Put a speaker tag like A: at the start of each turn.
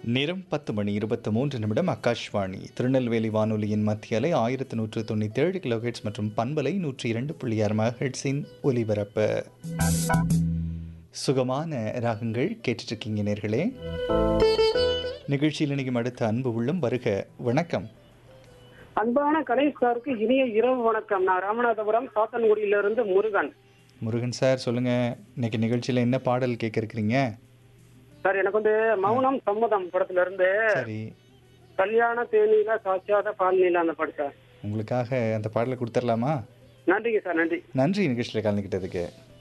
A: நேரம் பத்து மணி இருபத்தி மூன்று நிமிடம் ஆகாஷ்வாணி திருநெல்வேலி வானொலியின் மத்திய அலை ஆயிரத்து நூற்று தொண்ணூற்றி ஏழு கிலோஹெட்ஸ் மற்றும் பண்பலை நூற்றி இரண்டு புள்ளி ஆறு மெகாஹெட்ஸின் ஒலிபரப்பு சுகமான ராகங்கள் கேட்டுட்ருக்கீங்க நேர்களே நிகழ்ச்சியில் இணைக்கும் அடுத்த அன்பு உள்ளம் வருக வணக்கம்
B: அன்பான கணேஷ் சாருக்கு இனிய இரவு வணக்கம் நான் ராமநாதபுரம் சாத்தன்குடியிலிருந்து முருகன்
A: முருகன் சார் சொல்லுங்க இன்னைக்கு நிகழ்ச்சியில் என்ன பாடல் கேட்க இருக்கிறீங்க
B: சார் எனக்கு வந்து மௌனம் சம்மதம் படத்துல இருந்து
A: சரி
B: கல்யாண தேனியில சாட்சியாத பால்நீல அந்த படம் சார்
A: உங்களுக்காக அந்த பாடலை கொடுத்துடலாமா
B: நன்றிங்க சார் நன்றி
A: நன்றி நிகழ்ச்சியில் கலந்துக்கிட்டதுக்கு